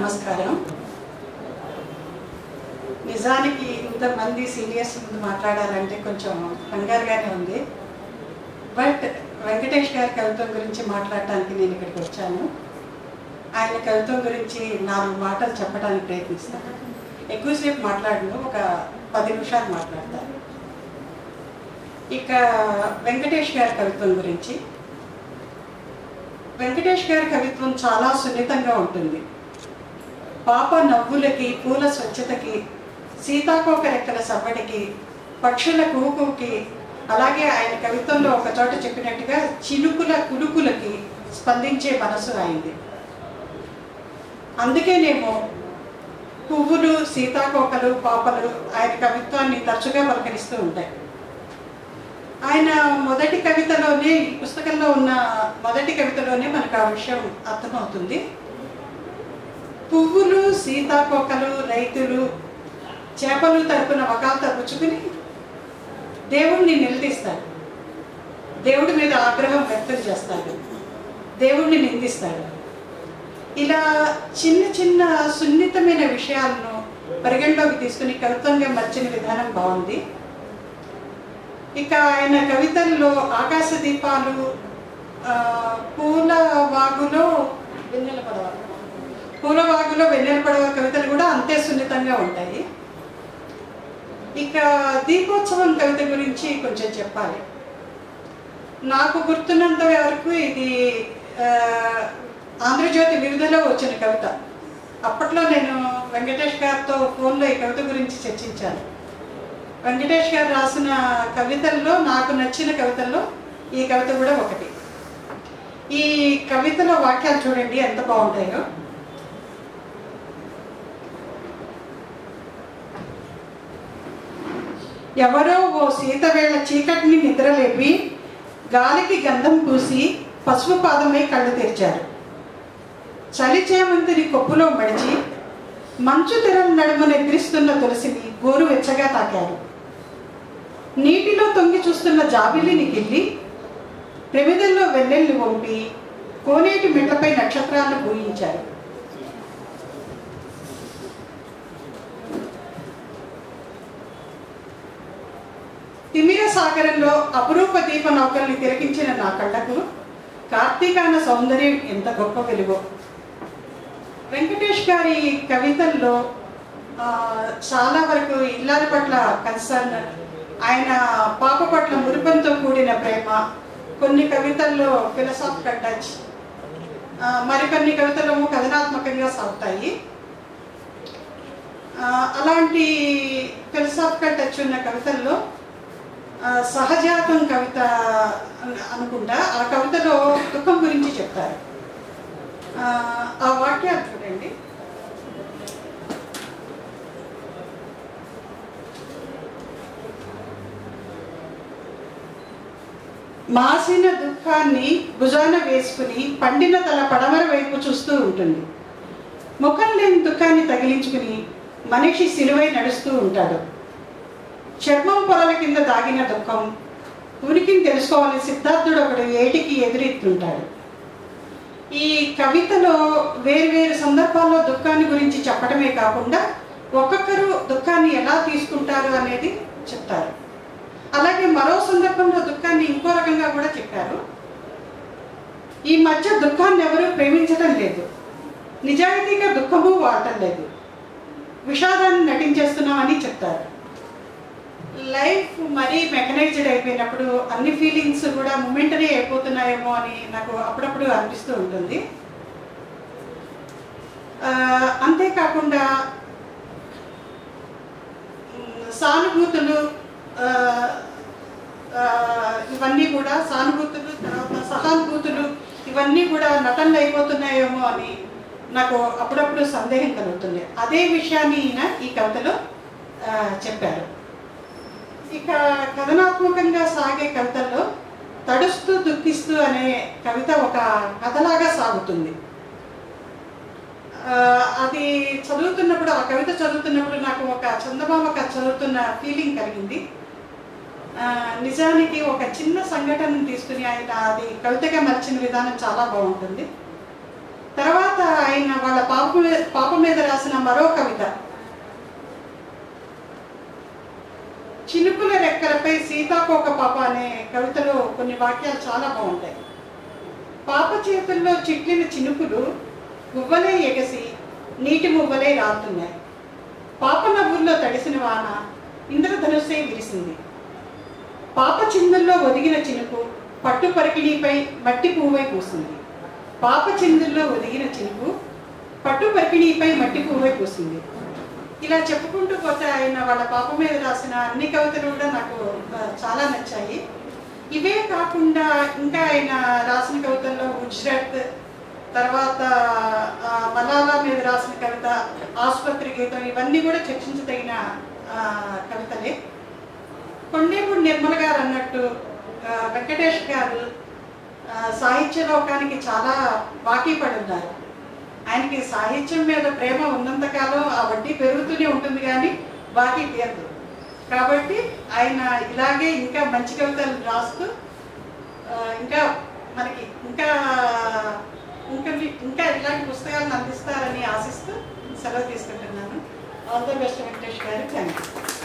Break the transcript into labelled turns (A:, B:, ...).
A: నమస్కారం నిజానికి ఇంతమంది సీనియర్స్ ముందు మాట్లాడాలంటే కొంచెం కంగారుగానే ఉంది బట్ వెంకటేష్ గారి కవిత్వం గురించి మాట్లాడటానికి నేను ఇక్కడికి వచ్చాను ఆయన కవిత్వం గురించి నాలుగు మాటలు చెప్పడానికి ప్రయత్నిస్తాను ఎక్కువసేపు మాట్లాడను ఒక పది నిమిషాలు మాట్లాడతాను ఇక వెంకటేష్ గారి కవిత్వం గురించి వెంకటేష్ గారి కవిత్వం చాలా సున్నితంగా ఉంటుంది పాప నవ్వులకి పూల స్వచ్ఛతకి సీతాకోక రెక్కల సవ్వడికి పక్షుల కూకుకి అలాగే ఆయన కవిత్వంలో ఒక చోట చెప్పినట్టుగా చినుకుల కులుకులకి స్పందించే మనసు అయింది అందుకేనేమో పువ్వులు సీతాకోకలు పాపలు ఆయన కవిత్వాన్ని తరచుగా పలకరిస్తూ ఉంటాయి ఆయన మొదటి కవితలోనే ఈ పుస్తకంలో ఉన్న మొదటి కవితలోనే మనకు ఆ విషయం అర్థమవుతుంది పువ్వులు సీతాకోకలు రైతులు చేపలు తరపున వకాలత పుచ్చుకుని దేవుణ్ణి నిలదీస్తాడు దేవుడి మీద ఆగ్రహం వ్యక్తం చేస్తాడు దేవుణ్ణి నిందిస్తాడు ఇలా చిన్న చిన్న సున్నితమైన విషయాలను పరిగణలోకి తీసుకుని కవిత్వంగా మర్చిన విధానం బాగుంది ఇక ఆయన కవితల్లో ఆకాశ దీపాలు ఆ, పూల వాగులో వెన్నెల పడవ పూల వాగులో వెన్నెల పడవ కవితలు కూడా అంతే సున్నితంగా ఉంటాయి ఇక దీపోత్సవం కవిత గురించి కొంచెం చెప్పాలి నాకు గుర్తున్నంత వరకు ఇది ఆ, ఆంధ్రజ్యోతి విడుదలలో వచ్చిన కవిత అప్పట్లో నేను వెంకటేష్ గారితో ఫోన్లో ఈ కవిత గురించి చర్చించాను వెంకటేష్ గారు రాసిన కవితల్లో నాకు నచ్చిన కవితల్లో ఈ కవిత కూడా ఒకటి ఈ కవితలో వాక్యాలు చూడండి ఎంత బాగుంటాయో ఎవరో ఓ సీతవేళ చీకటిని నిద్రలేపి గాలికి గంధం పూసి పసుపు పాదమై కళ్ళు తెరిచారు చలి చేమంతిని కొప్పులో మడిచి మంచు తెరల నడుమున ఎదిరిస్తున్న తులసిని గోరు వెచ్చగా తాకారు నీటిలో తొంగి చూస్తున్న జాబిల్లిని గిల్లి ప్రమిదల్లో వెన్నెల్ని వంపి కోనేటి మిట్లపై నక్షత్రాలను పూయించారు తిమిర సాగరంలో అపురూప దీప నౌకల్ని తిలకించిన నా కళ్ళకు కార్తీకాన సౌందర్యం ఎంత గొప్ప వెలుగో వెంకటేష్ గారి కవితల్లో ఆ, చాలా వరకు ఇల్లాల పట్ల కన్సర్న్ ఆయన పాప పట్ల మురిపంతో కూడిన ప్రేమ కొన్ని కవితల్లో ఫిలసాఫికల్ టచ్ ఆ, మరికొన్ని కవితలు కథనాత్మకంగా సాగుతాయి ఆ, అలాంటి ఫిలసాఫికల్ టచ్ ఉన్న కవితల్లో ఆ, సహజాతం కవిత అను- అనుకుంటా ఆ కవితలో దుఃఖం గురించి చెప్తారు ఆ, ఆ వాక్యాలు చూడండి మాసిన దుఃఖాన్ని భుజాన వేసుకుని పండిన తల పడమర వైపు చూస్తూ ఉంటుంది ముఖం లేని దుఃఖాన్ని తగిలించుకుని మనిషి సిలువై నడుస్తూ ఉంటాడు చర్మం పొరల కింద దాగిన దుఃఖం ఉనికిని తెలుసుకోవాలని సిద్ధార్థుడు ఒకడు ఏటికి ఎదురెత్తుంటాడు ఈ కవితలో వేరువేరు సందర్భాల్లో దుఃఖాన్ని గురించి చెప్పడమే కాకుండా ఒక్కొక్కరు దుఃఖాన్ని ఎలా తీసుకుంటారు అనేది చెప్తారు అలాగే మరో సందర్భంలో దుఃఖాన్ని ఇంకో రకంగా కూడా చెప్పారు ఈ మధ్య దుఃఖాన్ని ఎవరూ ప్రేమించడం లేదు నిజాయితీగా దుఃఖము వాడటం లేదు విషాదాన్ని నటించేస్తున్నామని చెప్తారు లైఫ్ మరీ మెకనైజ్డ్ అయిపోయినప్పుడు అన్ని ఫీలింగ్స్ కూడా మూమెంటరీ అయిపోతున్నాయేమో అని నాకు అప్పుడప్పుడు అనిపిస్తూ ఉంటుంది ఆ, అంతేకాకుండా మ్, సానుభూతులు ఆ, ఆ, ఇవన్నీ కూడా సానుభూతులు తర్వాత సహానుభూతులు ఇవన్నీ కూడా నటనలు అయిపోతున్నాయేమో అని నాకు అప్పుడప్పుడు సందేహం కలుగుతుంది అదే విషయాన్ని ఈయన ఈ కవితలో ఆ, చెప్పారు ఇక కథనాత్మకంగా సాగే కవితల్లో తడుస్తూ దుఃఖిస్తూ అనే కవిత ఒక కథలాగా సాగుతుంది ఆ, అది చదువుతున్నప్పుడు ఆ కవిత చదువుతున్నప్పుడు నాకు ఒక చందమామ కథ చదువుతున్న ఫీలింగ్ కలిగింది ఆ, నిజానికి ఒక చిన్న సంఘటనను తీసుకుని ఆయన అది కవితగా మర్చిన విధానం చాలా బాగుంటుంది తర్వాత ఆయన ఆయన వాళ్ళ పాప మీద పాప మీద రాసిన మరో కవిత చినుకుల రెక్కలపై సీతాకోక పాప అనే కవితలో కొన్ని వాక్యాలు చాలా బాగుంటాయి పాప చేతుల్లో చిట్లిన చినుకులు మువ్వలే ఎగసి నీటి మువ్వలే రాలుతున్నాయి పాప నవ్వుల్లో తడిసిన వాన ఇంద్రధనుస్సే విరిసింది పాప చిందుల్లో ఒదిగిన చినుకు పట్టు పరికిణీపై మట్టి పువ్వై పూసింది పాప చిందుల్లో ఒదిగిన చినుకు పట్టు పరికిణీపై మట్టి పువ్వై పూసింది ఇలా చెప్పుకుంటూ పోతే ఆయన వాళ్ళ పాప మీద రాసిన అన్ని కవితలు కూడా నాకు ఆ, చాలా నచ్చాయి ఇవే కాకుండా ఇంకా ఆయన రాసిన కవితల్లో గుజరాత్ తర్వాత ఆ, మలాలా మీద రాసిన కవిత ఆసుపత్రి గీతం ఇవన్నీ కూడా చర్చించదగిన ఆ, కవితలే కొండేపూడి నిర్మల గారు అన్నట్టు ఆ, వెంకటేష్ గారు ఆ, సాహిత్య లోకానికి చాలా బాకీ పడి ఉన్నారు ఆయనకి సాహిత్యం మీద ప్రేమ ఉన్నంతకాలం ఆ వడ్డీ పెరుగుతూనే ఉంటుంది కానీ బాకీ తీరదు కాబట్టి ఆయన ఇలాగే ఇంకా మంచి కవితలు రాస్తూ ఆ, ఇంకా మనకి ఇంకా ఇంకా ఇంకా ఇలాంటి పుస్తకాలను అందిస్తారని ఆశిస్తూ సెలవు తీసుకుంటున్నాను ఆల్ ద బెస్ట్ వెంకటేష్ గారు థ్యాంక్ యూ